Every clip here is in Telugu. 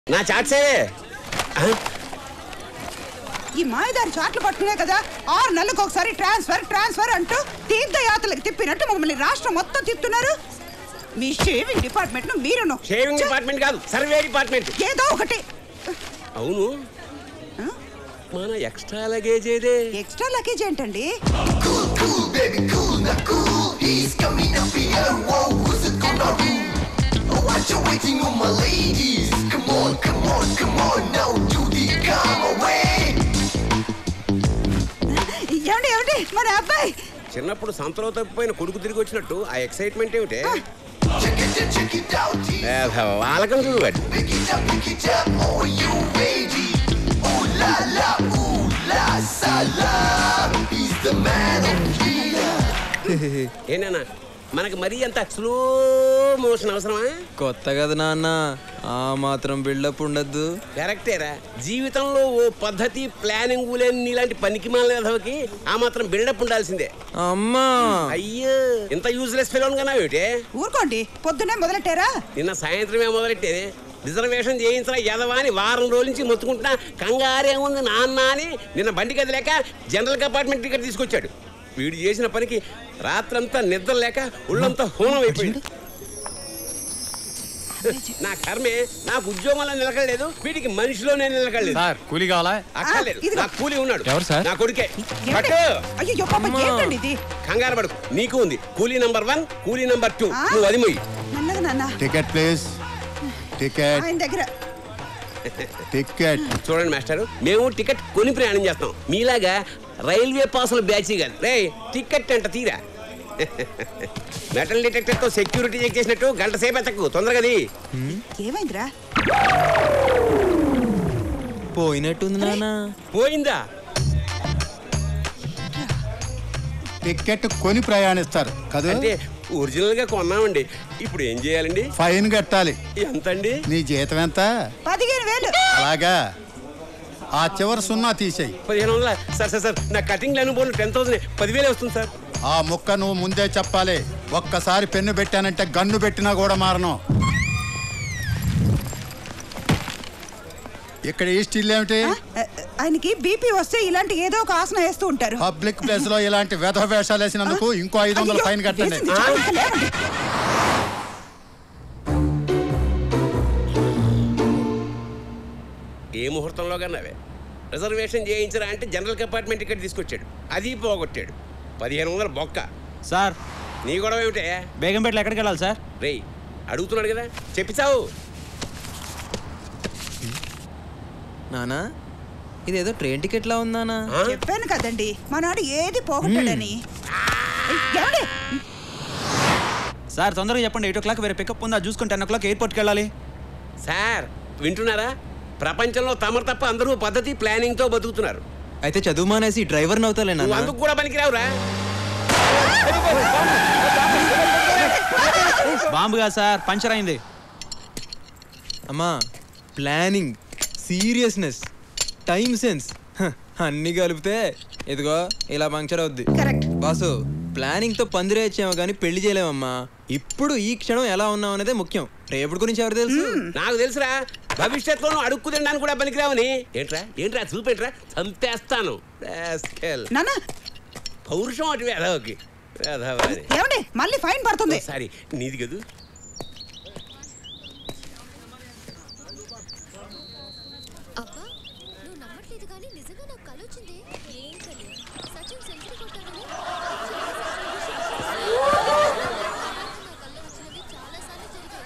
నా చాట్సే ఈ మాయదారి చాట్లు పట్టుకునే కదా ఆరు నెలలకు ఒకసారి ట్రాన్స్ఫర్ ట్రాన్స్ఫర్ అంటూ తీర్థయాత్రలకు తిప్పినట్టు మమ్మల్ని రాష్ట్రం మొత్తం తిప్పుతున్నారు మీ షేవింగ్ డిపార్ట్మెంట్ ను మీరును షేవింగ్ డిపార్ట్మెంట్ కాదు సర్వే డిపార్ట్మెంట్ ఏదో ఒకటి అవును ఆ? మన ఎక్స్ట్రా లగేజ్ ఏదే ఎక్స్ట్రా లగేజ్ ఏంటండి Cool, cool, baby, cool, not cool. He's coming up here. Whoa, who's it gonna be? Oh, what you waiting on, my ladies? Come on, come on, come on, now do the come away. ఏమండి ఏమండి మన అబ్బాయి చిన్నప్పుడు సంతలో తప్పిపోయిన కొడుకు తిరిగి వచ్చినట్టు ఆ ఎక్సైట్మెంట్ ఏమిటే Check it, out, check it out, he's వాళ్ళకం చూడు వాడు Pick it up, pick it up, oh, you ready? Ooh la la, ooh la salam. He's the man of here. ఏనా మనకి మరీ అంత స్లో మోషన్ అవసరమా కొత్త కదా నాన్న ఆ మాత్రం బిల్డప్ ఉండద్దు కరెక్టేరా జీవితంలో ఓ పద్ధతి ప్లానింగ్ లేని నీలాంటి పనికి మాలకి ఆ మాత్రం బిల్డప్ ఉండాల్సిందే అమ్మా అయ్యో ఇంత యూజ్లెస్ ఫిలోన్ కన్నా ఏమిటే ఊరుకోండి పొద్దునే మొదలెట్టారా నిన్న సాయంత్రమే మొదలెట్టేది రిజర్వేషన్ చేయించిన యదవా అని వారం రోజుల నుంచి మొత్తుకుంటున్నా కంగారేముంది నాన్న అని నిన్న బండి కదిలేక జనరల్ కంపార్ట్మెంట్ టికెట్ తీసుకొచ్చాడు వీడు చేసిన పనికి రాత్రంతా నిద్ర లేక ఒళ్ళంతా హోనం అయిపోయింది నా కర్మే నాకు ఉద్యోగంలో నిలకడలేదు వీడికి మనిషిలోనే నిలకడలేదు సార్ కూలీ కావాలా అక్కర్లేదు ఆ, ఇదిగో. నా కూలి ఉన్నాడు ఎవరు సార్? నా కొడుకే ఏమండి? పట్టు అయ్యో పాప అమ్మా. ఏంటండి ఇది కంగారు పడుకు నీకు ఉంది Coolie number one Coolie number two ఆ? నువ్వు అది మొయ్యి మెల్లగా నాన్న టికెట్ ప్లీజ్ టికెట్ ఆయన దగ్గర టికెట్ చూడండి మాస్టర్ మేము టికెట్ కొని ప్రయాణం చేస్తాం మీలాగా రైల్వే పాసులు బ్యాచ్ కాదు రే టికెట్ అంట తీరా మెటల్ డిటెక్టర్ తో సెక్యూరిటీ చెక్ చేసినట్టు గంట సేపు ఎత్తకు తొందరగా అది ఏమైందిరా పోయినట్టుంది నాన్న పోయిందా టికెట్ కొని ప్రయాణిస్తారు కదా అంటే ఒరిజినల్ గా కొన్నామండి ఇప్పుడు ఏం చేయాలండి ఫైన్ కట్టాలి ఎంతండి నీ జీతం ఎంత పదిహేను వేలు అలాగా ఆ చివరి సున్నా తీసేయి పదిహేను వందల సార్ సార్ సార్ నా కటింగ్ లేని పోను టెన్ థౌసండ్ పదివేలే వస్తుంది సార్ ఆ ముక్క నువ్వు ముందే చెప్పాలి ఒక్కసారి పెన్ను పెట్టానంటే గన్ను పెట్టినా కూడా మారను ఇక్కడ ఈ స్టిల్ ఏమిటి ఆ, ఆయనకి బీపీ వస్తే ఇలాంటి ఏదో ఒక ఆసనం వేస్తూ ఉంటారు పబ్లిక్ ప్లేస్ లో ఇలాంటి వెధ వేషాలు వేసినందుకు ఇంకో ఐదు వందల అయ్యో, ఫైన్ కట్టండి వేసింది చాలు, ఇంకా లేవండి. ఏ ముహూర్తంలో కన్నావే రిజర్వేషన్ చేయించరా అంటే జనరల్ కంపార్ట్మెంట్ టికెట్ తీసుకొచ్చాడు అది పోగొట్టాడు పదిహేను వందల బొక్క సార్ నీ గొడవ ఏమిటే బేగంపేటలో ఎక్కడికి వెళ్ళాలి సార్ రేయ్ అడుగుతున్నాడు కదా చెప్పిస్తావు నానా ఇదేదో ట్రైన్ టికెట్ లా ఉందానా చెప్పాను కదండి మనాడు ఏది పోగొట్టాడని ఏమండి సార్ తొందరగా చెప్పండి ఎయిట్ ఓ క్లాక్ వేరే పికప్ ఉందా చూసుకుని టెన్ ఓ క్లాక్ ఎయిర్పోర్ట్కి వెళ్ళాలి సార్ వింటున్నారా ప్రపంచంలో తమరు తప్ప అందరూ పద్ధతి ప్లానింగ్ తో బతుకుతున్నారు అయితే చదువు మానేసి డ్రైవర్ నవ్వుతాలే నువ్వు నాన్న అందుకు కూడా పనికిరావురా బాంబు కాదు సార్ పంచర్ అయింది అమ్మా ప్లానింగ్ సీరియస్నెస్ టైం సెన్స్ అన్ని కలిపితే ఇదిగో ఇలా పంక్చర్ అవుద్ది కరెక్ట్ బాసు ప్లానింగ్ తో పందిరేచ్చాము కానీ పెళ్లి చేయలేమమ్మా ఇప్పుడు ఈ క్షణం ఎలా ఉన్నాం అనేదే ముఖ్యం రేపటి గురించి ఎవరు తెలుసు నాకు తెలుసురా భవిష్యత్తులో నువ్వు అడుక్కు తినడానికి కూడా పనికిరావని ఏంట్రా ఏంట్రా చూపేంట్రా చంపేస్తాను rascal. నాన్న పౌరుషం అటు వేధవకి వేధవని ఏమండి మళ్ళీ ఫైన్ పడుతుంది సారీ నీది కదూ అబ్బా నువ్వు నమ్మట్లేదు కానీ నిజంగా నాకు కల వచ్చింది ఏం కలి సచిన్ సెంచరీ కొట్టాడని నా కళ్ళు వచ్చినవి చాలా సార్లు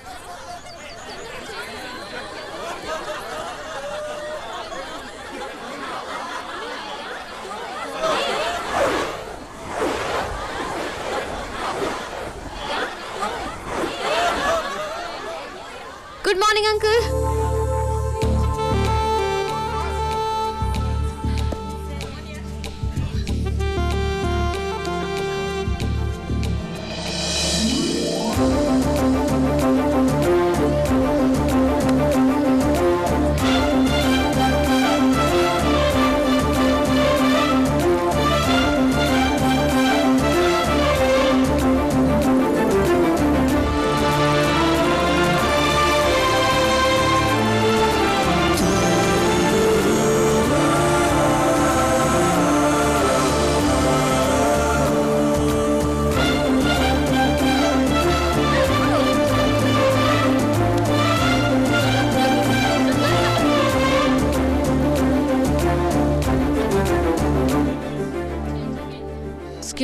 good morning uncle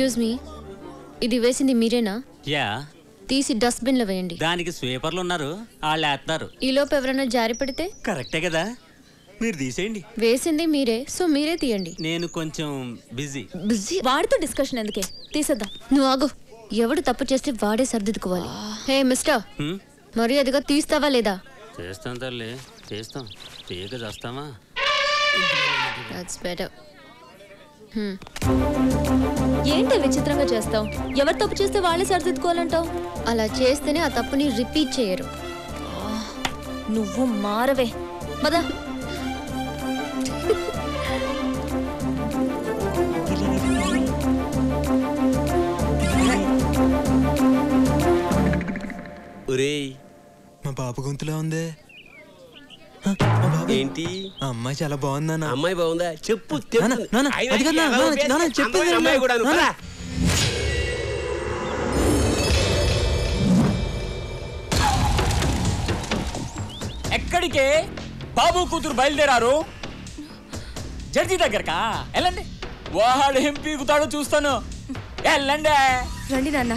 excuse me ఇది వేసింది మీరేనా యా తీసి డస్ట్బిన్లో వేయండి దానికి స్వీపర్లు ఉన్నారు వాళ్ళు వేస్తారు ఈలోపు ఎవరైనా జారి పడితే కరెక్టే కదా మీరు తీసేయండి వేసింది మీరే సో మీరే తీయండి నేను కొంచెం బిజీ బిజీ వాడితో డిస్కషన్ ఎందుకే తీసేద్దాం నువ్వు ఆగు ఎవడు తప్పు చేస్తే వాడే సర్దిద్దుకోవాలి హే మిస్టర్ మర్యాదగా తీస్తావా లేదా చేస్తాం తల్లి చేస్తాం తీయక చేస్తామా దట్స్ బెటర్ ఏంటి విచిత్రంగా చేస్తావు ఎవరు తప్పు చేస్తే వాళ్ళే సరిదిద్దుకోవాలంటావు అలా చేస్తేనే ఆ తప్పుని రిపీట్ చేయరు నువ్వు మారవే మదా ఒరేయ్ మా బాబు గొంతులో ఉంది ఏంటి ఆ అమ్మాయి చాలా బాగుందన్న అమ్మాయి బాగుందా చెప్పు నాన్న, చెప్పు. నాన్న, అయినా అది కాదు నాన్న, ఎలా నాన్న, ఉపయోగం? నాన్న, చెప్పేది అందమైన అమ్మాయి విను. కూడా నాన్న. ఎక్కడికే బాబు కూతురు బయలుదేరారు జడ్జి దగ్గరకా వెళ్ళండి వాడు ఏం పీకుతాడో చూస్తాను వెళ్ళండి రండి నాన్న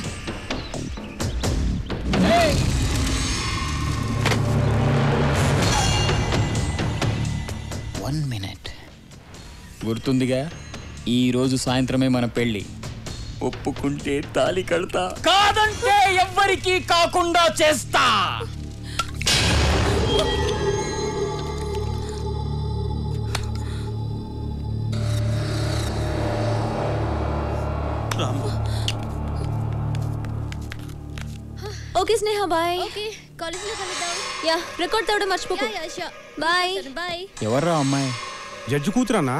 వన్ మినిట్ గుర్తుందిగా ఈ రోజు సాయంత్రమే మన పెళ్లి ఒప్పుకుంటే తాలి కడతా కాదంటే ఎవ్వరికి కాకుండా చేస్తా ఓకే స్నేహ బాయ్ ఓకే కాలేజీలో కలుద్దాం యా రికార్డ్ తేవడం మర్చిపోకు యా, యా, sure. బాయ్ సరే, బాయ్ ఎవర్రా అమ్మాయి జడ్జి కూతురన్నా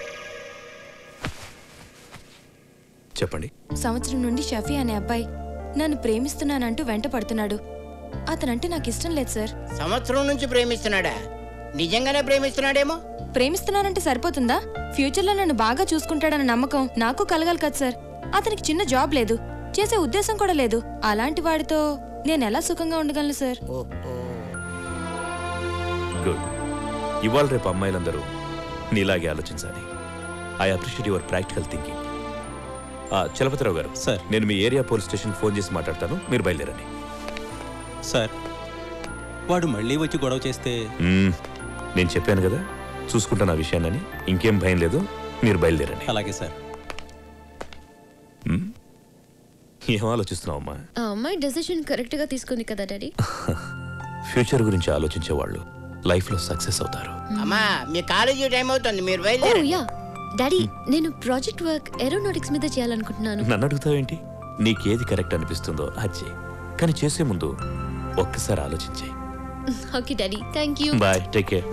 చెప్పండి సంవత్సరం నుండి షఫీ అనే అబ్బాయి నన్ను ప్రేమిస్తున్నానంటూ వెంట పడుతున్నాడు అతనంటే నాకు ఇష్టం లేదు సార్ సంవత్సరం నుంచి ప్రేమిస్తున్నాడా నిజంగానే ప్రేమిస్తున్నాడేమో ప్రేమిస్తున్నానంటే సరిపోతుందా ఫ్యూచర్లో నన్ను బాగా చూసుకుంటాడన్న నమ్మకం నాకు కలగాలి కదా సార్ అతనికి చిన్న జాబ్ లేదు చేసే ఉద్దేశం కూడా లేదు అలాంటి వాడితో నేను ఎలా సుఖంగా ఉండగలను సార్ గుడ్ ఇవాళ రేపు అమ్మాయిలందరూ నీలాగే ఆలోచించాలి I appreciate your practical thinking Chalapathirao గారు సార్. నేను మీ ఏరియా పోలీస్ స్టేషన్ ఫోన్ చేసి మాట్లాడతాను మీరు బయలుదేరండి సార్ వాడు మళ్ళీ వచ్చి గొడవ చేస్తే మ్మ్. నేను చెప్పాను కదా చూసుకుంటాను ఆ విషయాన్ని ఇంకేం భయం లేదు మీరు బయలుదేరండి అలాగే సార్ మ్మ్. ఏం ఆలోచిస్తున్నావు అమ్మా ఆ అమ్మాయి డెసిషన్ కరెక్ట్ గా తీసుకుంది కదా డాడీ ఫ్యూచర్ గురించి ఆలోచించే వాళ్ళు లైఫ్లో సక్సెస్ అవుతారు అమ్మా మీ కాలేజీ టైం అవుతుంది మీరు ఓ బయలుదేరండి యా డాడీ నేను ప్రాజెక్ట్ వర్క్ ఏరోనాటిక్స్ మీద చేయాలనుకుంటున్నాను నన్ను అడుగుతావేంటి నీకేది కరెక్ట్ అనిపిస్తుందో అది చేయి కానీ చేసే ముందు ఒక్కసారి ఆలోచించే okay daddy thank you bye take care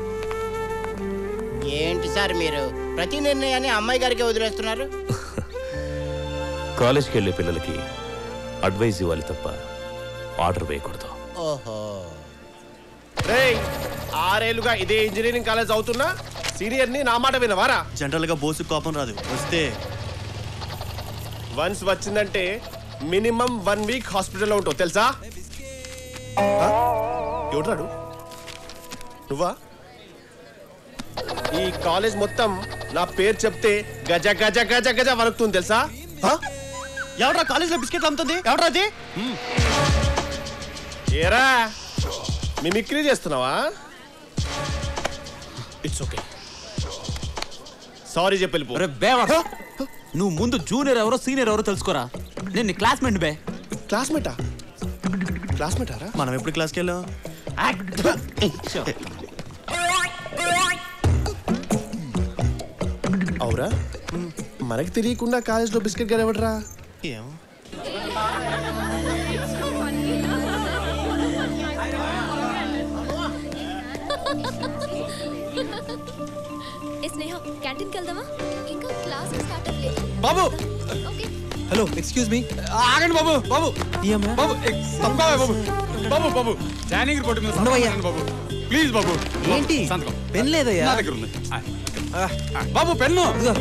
ఏంటి సార్ మీరు ప్రతి నిర్ణయాన్ని అమ్మాయి గారికి వదిలేస్తున్నారు కాలేజ్కి వెళ్ళే పిల్లలకి అడ్వైజ్ ఇవ్వాలి తప్ప ఆర్డర్ వేయకూడదు ఓహో రేయ్ ఆరేళ్లుగా ఇదే ఇంజనీరింగ్ కాలేజ్ అవుతున్నా సీనియర్ ని నా మాట వినవారా జనరల్ గా బోసు కోపం రాదు వస్తే వన్స్ వచ్చిందంటే మినిమం వన్ వీక్ హాస్పిటల్లో ఉంటావు తెలుసా ఆ? ఎవడ్రాడు నువ్వా ఈ కాలేజ్ మొత్తం నా పేరు చెప్తే గజ గజ గజ గజ వణుకుతుంది తెలుసా ఆ? ఎవడ్రా కాలేజ్ లో బిస్కెట్ అమ్ముతుంది ఎవడ్రా అది ఏరా మిమిక్రీ చేస్తున్నావా ఇట్స్ ఓకే సారీ చెప్పి వెళ్ళిపో. అరే బేవా నువ్వు ముందు జూనియర్ ఎవరో సీనియర్ ఎవరో తెలుసుకోరా నేను నీ క్లాస్మేట్ బే క్లాస్మేటా క్లాస్మేటారా మనం ఎప్పుడు క్లాస్కి వెళ్ళాం అవురా మనకి తెలియకుండా కాలేజ్లో బిస్కెట్ గారు ఎవడరా ఏమో ఏ స్నేహ క్యాంటీన్కి వెళ్దామా ఇంకా క్లాస్ స్టార్ట్ అవ్వలేదు బాబు ఓకే హలో ఎక్స్క్యూజ్ మీ ఆగండి బాబు బాబు ఈ అమ్మాయి బాబు ఏ, తప్పుకోవే బాబు బాబు బాబు జాయినింగ్ రిపోర్ట్ మీద సంతకం ఉండవయ్యా. పెట్టండి బాబు ప్లీజ్ బాబు బాబు, ఏంటి సంతకం పెన్ లేదయ్యా నా దగ్గర ఉంది ఆ, ఆ, ఆ, బాబు పెన్ను ఇదిగో.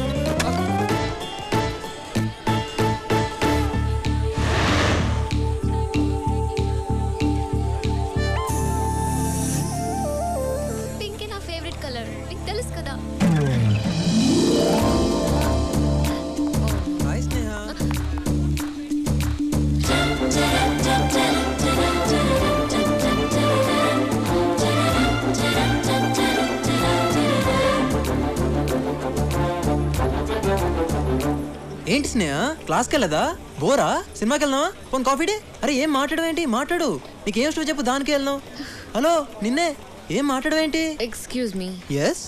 పింక్ నా ఫేవరెట్ కలర్ మీకు తెలుసు కదా హాయ్ స్నేహ ఏంటి స్నేహ క్లాస్కి వెళ్ళదా బోరా సినిమాకి వెళ్దామా పోనీ కాఫీ డే అరే ఏం మాట్లాడవేంటి మాట్లాడు నీకేం స్టో చెప్పు దానికి వెళ్దాం హలో నిన్నే ఏం మాట్లాడవేంటి ఎక్స్క్యూజ్ మీ ఎస్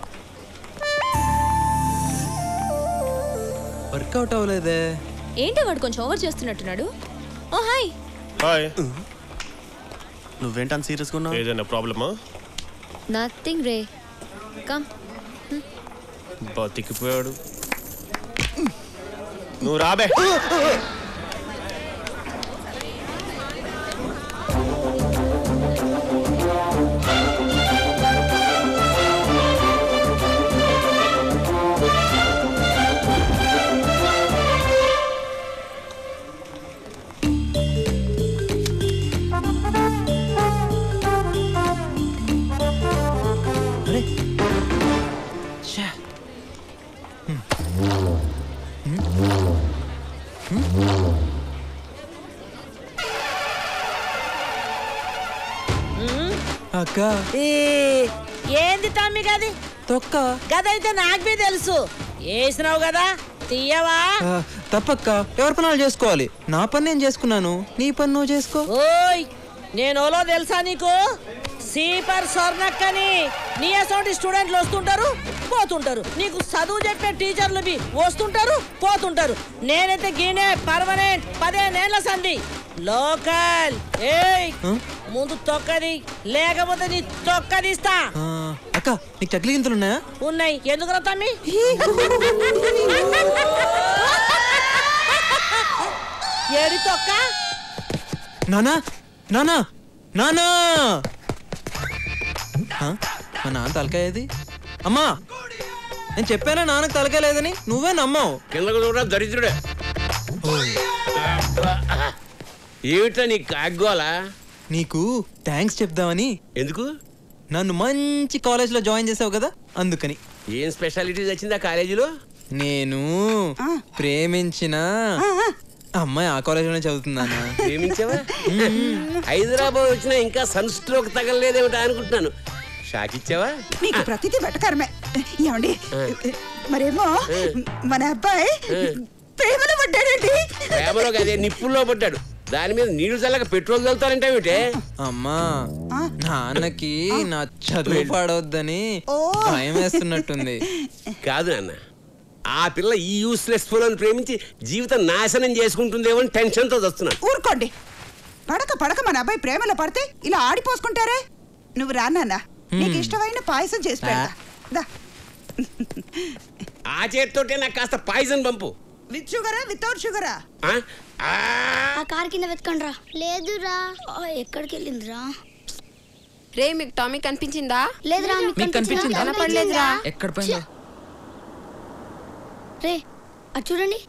వర్కౌట్ అవ్వలేదే ఏంటి వాడు కొంచెం ఓవర్ చేస్తున్నట్టున్నాడు ఓ హాయ్ హాయ్ నువ్వేంటని సీరియస్గా ఉన్నావు ఏదైనా ప్రాబ్లమా నథింగ్ రే కమ్ బతికిపోయాడు నువ్వు రాబే అరే ఛే. హ్మ్. హ్మ్. హ్మ్. అక్క ఏంది తమ్మి గది తొక్క గదైతే నాకు బీ తెలుసు వేసినావు కదా తీయవా ఆ, తప్పక్క ఎవరి పనులు చేసుకోవాలి నా పని నేను చేసుకున్నాను నీ పని నువ్వు చేసుకో ఓయ్ నేను ఓలో తెలుసా నీకు సీపర్ స్వర్ణక్కని నీ అసౌంటి స్టూడెంట్లు వస్తుంటారు పోతుంటారు నీకు చదువు చెప్పే టీచర్లు బి వస్తుంటారు పోతుంటారు నేనైతే గీనే పర్మనెంట్ పదిహేనేళ్ల సంధి లోకల్ ఏయ్ ముందు తొక్కది లేకపోతే నీ తొక్కదిస్తా ఆ, అక్క నీకు చక్లి గింతలు ఉన్నాయా ఉన్నాయి ఎందుకు తమ్మి ఏడి తొక్క నానా నానా నానా ఆ, మా నాన్న తలకాయ ఏది అమ్మా నేను చెప్పానా నాన్నకు తలకాయ లేదని నువ్వే నమ్మావు కిందకు చూడ దరిద్రుడే ఏమిటా నీ కాగ్గోలా నీకు థ్యాంక్స్ చెప్దామని ఎందుకు నన్ను మంచి కాలేజ్లో జాయిన్ చేసావు కదా అందుకని ఏం స్పెషాలిటీస్ వచ్చిందా కాలేజీలో నేను ప్రేమించిన అమ్మాయి ఆ కాలేజీలోనే చదువుతున్నానా ప్రేమించావా హైదరాబాద్ వచ్చినా ఇంకా సన్ స్ట్రోక్ తగలలేదేమిటా అనుకుంటున్నాను షాక్ ఇచ్చావా మీకు ప్రతిదీ వెటకరమే ఏమండి మరేమో మన అబ్బాయి ప్రేమలో పడ్డాడండి ప్రేమలో అదే నిప్పుల్లో పడ్డాడు దాని మీద నీళ్లు చల్లక పెట్రోల్ చల్లుతారంటే అమ్మా నాన్నకి నా చదువు పాడవద్దని భయం వేస్తున్నట్టుంది కాదు నాన్న ఆ పిల్ల ఈ యూస్లెస్ ఫోన్ ప్రేమించి జీవితం నాశనం చేసుకుంటుందేమో అని టెన్షన్తో వస్తున్నాను ఊరుకోండి పడక పడక మన అబ్బాయి ప్రేమలో పడితే ఇలా ఆడిపోసుకుంటారే నువ్వు రానా నీకు ఇష్టమైన పాయసం చేసి పెడతా దా. ఆ చేతితోటే నాకు కాస్త పాయిజన్ పంపు విత్ షుగరా వితౌట్ షుగరా ఆ? ఆ కార్ కింద వెతకండ్రా లేదురా ఎక్కడికి వెళ్ళిందిరా రే మీకు టామీ కనిపించిందా లేదురా మీకు కనిపించిందా కనపడలేదురా ఎక్కడ పోయిందో రే అటు చూడండి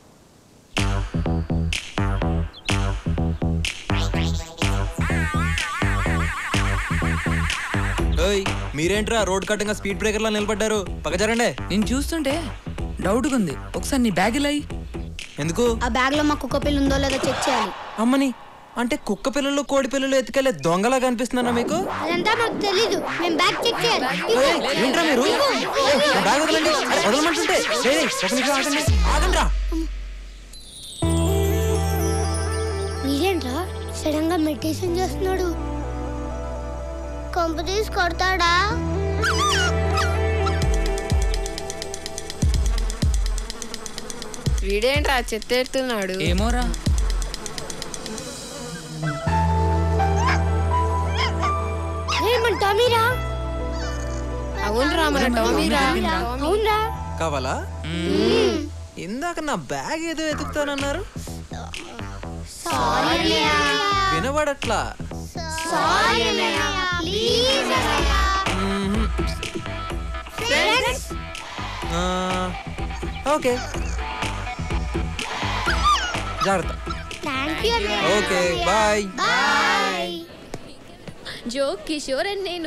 ఓయ్ మీరేంట్రా రోడ్ కట్టంగా స్పీడ్ బ్రేకర్లా నిలబడ్డారు పక్క జరండి నేను చూస్తుంటే డౌట్గా ఉంది ఒకసారి నీ బ్యాగ్ ఇలా ఇయ్యి. ఎందుకు ఆ బ్యాగ్ లో మా కుక్క పిల్ల ఉందో లేదో చెక్ చేయాలి అమ్మని అంటే కుక్క పిల్లలు కోడి పిల్లలు ఎత్తుకెళ్లే దొంగలా కనిపిస్తున్నారా మీకు అదంతా మాకు తెలీదు మేము బ్యాగ్ చెక్ చేయాలి ఏయ్, ఏంట్రా మీరు ఏయ్, నా బ్యాగ్ వదలండి వదలమంటుంటే ఏయ్, ఏయ్, ఒక నిమిషం ఆగండి ఆగండ్రా వీడేంట్రా సడన్ గా మెడిటేషన్ చేస్తున్నాడు కొంప తీసి కొడతాడా వీడేంట్రా చెత్తెడుతున్నాడు ఏమోరా రే మన టామీరా అవునరా మన టామీరా అవునరా కావాలా ఇందాక నా బ్యాగ్ ఏదో ఎతుకుతానన్నారు వినబడట్లా మ్మ్. ఆ, ఓకే జాగ్రత్త ఓకే బాయ్ బాయ్ జో కిషోర్ అండ్ నేను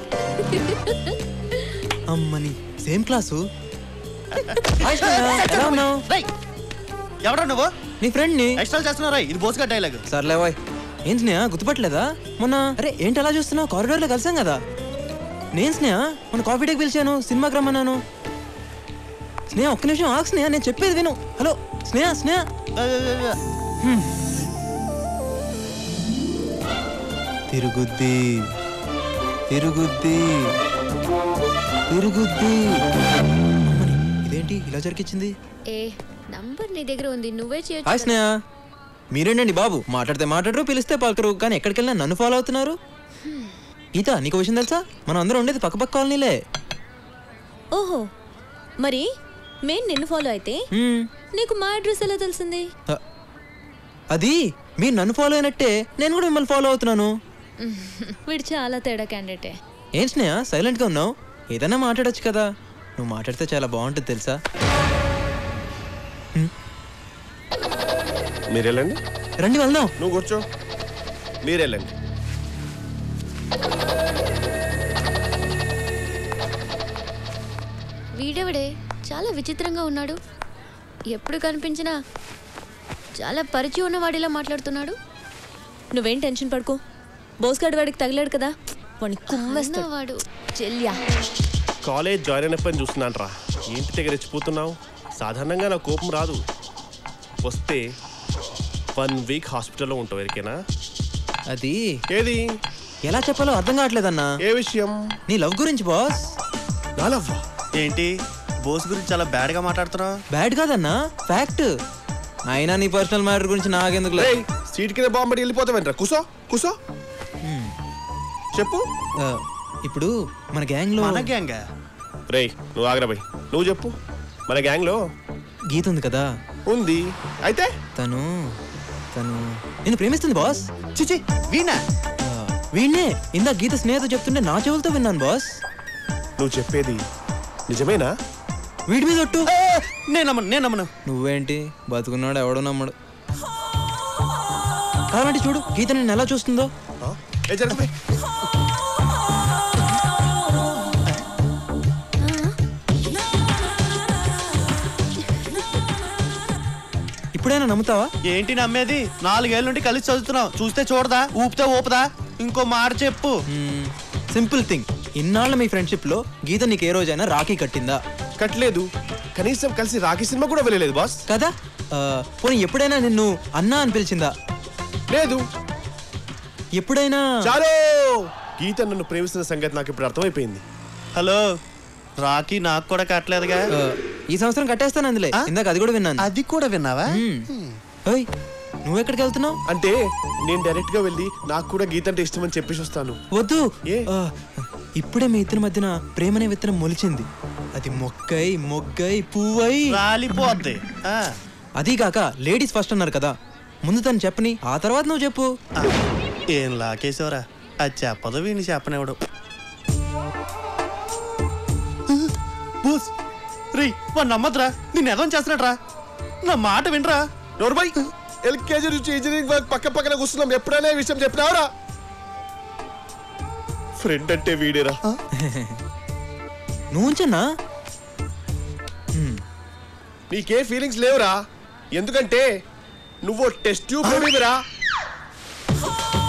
అమ్మని సేమ్ క్లాసు హాయ్ స్నేహ, ఎలా ఉన్నావు ఎవడా నువ్వు నీ ఫ్రెండ్ ని ఎక్స్ట్రా చేస్తున్నారా ఇది బోసుగా డైలాగ్ సర్లే బాయ్ ఏం స్నేహ గుర్తుపట్టలేదా మొన్న అరే ఏంటి అలా చూస్తున్నావు కారిడార్లో కలిసాం కదా నేను స్నేహ మొన్న కాఫీ డేకి పిలిచాను సినిమాకి రమ్మన్నాను స్నేహ ఒక్క నిమిషం ఆగు స్నేహ నేను చెప్పేది విను హలో స్నేహ స్నేహ హ్మ్. తిరుగుద్ది తిరుగుద్ది తిరుగుద్ది అమ్మని, ఇదేంటి ఇలా జరిగించింది ఏ నంబర్ నీ దగ్గర ఉంది నువ్వే హాయ్ చేయొచ్చు స్నేహ మీరేంటండి బాబు మాట్లాడితే మాట్లాడరు పిలిస్తే పలకరు కానీ ఎక్కడికి వెళ్ళినా నన్ను ఫాలో అవుతున్నారు గీత నీకు విషయం తెలుసా మనం అందరం ఉండేది పక్క పక్క కాలనీలే ఓహో మరి మేము నిన్ను ఫాలో అయితే హ్మ్. నీకు మా అడ్రస్ ఎలా తెలిసింది అ- అది మీరు నన్ను ఫాలో అయినట్టే నేను కూడా మిమ్మల్ని ఫాలో అవుతున్నాను వీడు చాలా తేడా క్యాండిడేటే ఏం స్నేహ సైలెంట్గా ఉన్నావు ఏదైనా మాట్లాడొచ్చు కదా నువ్వు మాట్లాడితే చాలా బాగుంటుంది తెలుసా మీరు వెళ్ళండి రండి వెళ్దాం నువ్వు కూర్చో మీరు వెళ్ళండి వీడెవడే చాలా విచిత్రంగా ఉన్నాడు ఎప్పుడు కనిపించినా చాలా పరిచయం ఉన్న వాడిలా మాట్లాడుతున్నాడు నువ్వేం టెన్షన్ పడుకో బోస్గాడ్ వాడికి తగిలాడు కదా వాడిని కుమ్మేస్తాడు వాడు చెల్యా కాలేజ్ జాయిన్ అయినప్పని చూస్తున్నాను రా ఏంటి దగ్గర రెచ్చిపోతున్నావు సాధారణంగా నా కోపం రాదు వస్తే వన్ వీక్ హాస్పిటల్లో ఉంటావు ఎరికేనా అది ఏది ఎలా చెప్పాలో అర్థం కావట్లేదన్నా ఏ విషయం నీ లవ్ గురించి బాస్ నా లవ్ ఏంటి బోస్ గురించి చాలా బ్యాడ్ గా మాట్లాడుతున్నావు బ్యాడ్ కాదన్నా ఫ్యాక్ట్ అయినా నీ పర్సనల్ మ్యాటర్ గురించి నాకెందుకు రేయ్ సీట్ కింద బాంబడి వెళ్ళిపోతావేంట్రా కుసో కుసో చెప్పు ఇప్పుడు మన గ్యాంగ్ లో మన గ్యాంగ్ రేయ్ నువ్వు ఆగ్రా బై నువ్వు చెప్పు మన గ్యాంగ్లో గీత ఉంది కదా ఉంది అయితే తను తను నేను ప్రేమిస్తుంది బాస్ చిచి వీణా వీణ్ణే ఇందా గీత స్నేహితు చెప్తుంటే నా చెవులతో విన్నాను బాస్ నువ్వు చెప్పేది నిజమేనా వీడి మీద ఒట్టు నేను నమ్మను నేను నమ్మను నువ్వేంటి బతుకున్నాడు ఎవడో నమ్మడు కావాలంటే చూడు గీత నేను ఎలా చూస్తుందో ఏ జరుగు బై. ఇప్పుడైనా నమ్ముతావా ఏంటి నమ్మేది నాలుగేళ్ళ నుండి కలిసి చదువుతున్నావు చూస్తే చూడదా ఊపితే ఊపదా ఇంకో మాట చెప్పు సింపుల్ థింగ్ ఇన్నాళ్ళ మీ ఫ్రెండ్షిప్ లో గీత నీకు ఏ రోజైనా రాఖీ కట్టిందా కట్టలేదు కనీసం కలిసి రాఖీ సినిమా కూడా వెళ్ళలేదు బాస్ కదా ఆ, పోనీ ఎప్పుడైనా నిన్ను అన్నా అని పిలిచిందా లేదు ఎప్పుడైనా చాలు గీత నన్ను ప్రేమిస్తున్న సంగతి నాకు ఇప్పుడు అర్థమైపోయింది హలో రాఖీ నాకు కూడా కట్టలేదుగా ఆ, ఈ సంవత్సరం కట్టేస్తాను అందులో ఇందాక అది కూడా విన్నాను అది కూడా విన్నావా ఓయ్ నువ్వు ఎక్కడికి వెళ్తున్నావు అంటే నేను డైరెక్ట్ గా వెళ్ళి నాకు కూడా గీత అంటే ఇష్టం అని చెప్పేసి వస్తాను వద్దు ఆ, ఇప్పుడే మీ ఇద్దరి మధ్యన ప్రేమనే విత్తనం మొలిచింది అది మొక్కై మొగ్గై పువ్వై రాలిపోద్ది అది కాక లేడీస్ ఫస్ట్ అన్నారు కదా ముందు తను చెప్పని ఆ తర్వాత నువ్వు చెప్పు ఏం లాకేశవరా అది చెప్పదు వీడిని చెప్పనివాడు బోస్ రీ వాడు నమ్మద్రా నేను ఎదం చేస్తున్నాడు రా నా మాట వినరా నోర్మై ఎల్కేజీ నుంచి ఇంజనీరింగ్ వర్క్ పక్క పక్కన కూర్చున్నాం ఎప్పుడైనా ఈ విషయం చెప్పినావురా ఫ్రెండ్ అంటే వీడేరా నువ్వు ఉంచన్నా నీకే ఫీలింగ్స్ లేవురా ఎందుకంటే నువ్వు టెస్ట్ ట్యూబ్ బేబీరా